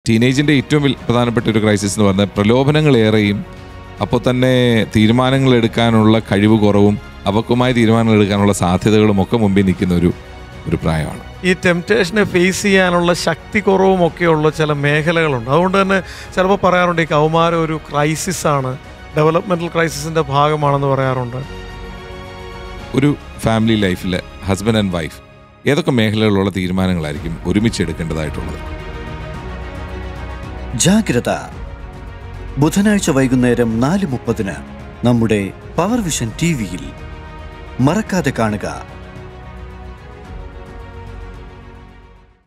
ടീനേജിൻ്റെ ഏറ്റവും വലിയ പ്രധാനപ്പെട്ട ഒരു ക്രൈസിസ് എന്ന് പറഞ്ഞാൽ പ്രലോഭനങ്ങളേറെയും അപ്പോൾ തന്നെ തീരുമാനങ്ങൾ എടുക്കാനുള്ള കഴിവ് കുറവും അപക്വമായ തീരുമാനങ്ങൾ എടുക്കാനുള്ള സാധ്യതകളും ഒക്കെ മുമ്പിൽ നിൽക്കുന്ന ഒരു ഒരു പ്രായമാണ് ഈ ടെംപ്റ്റേഷനെ ഫേസ് ചെയ്യാനുള്ള ശക്തി കുറവും ഒക്കെയുള്ള ചില മേഖലകളുണ്ട് അതുകൊണ്ട് തന്നെ ചിലപ്പോൾ പറയാറുണ്ട് ഈ കൗമാരം ഒരു ക്രൈസിസ് ആണ് ഡെവലപ്മെന്റൽ ക്രൈസിസിന്റെ ഭാഗമാണെന്ന് പറയാറുണ്ട് ഒരു ഫാമിലി ലൈഫിൽ ഹസ്ബൻഡ് ആൻഡ് വൈഫ് ഏതൊക്കെ മേഖലകളിലുള്ള തീരുമാനങ്ങളായിരിക്കും ഒരുമിച്ച് എടുക്കേണ്ടതായിട്ടുള്ളത് ജാഗ്രത ബുധനാഴ്ച വൈകുന്നേരം നാല് മുപ്പതിന് നമ്മുടെ പവർ വിഷൻ ടി വിയിൽ മറക്കാതെ കാണുക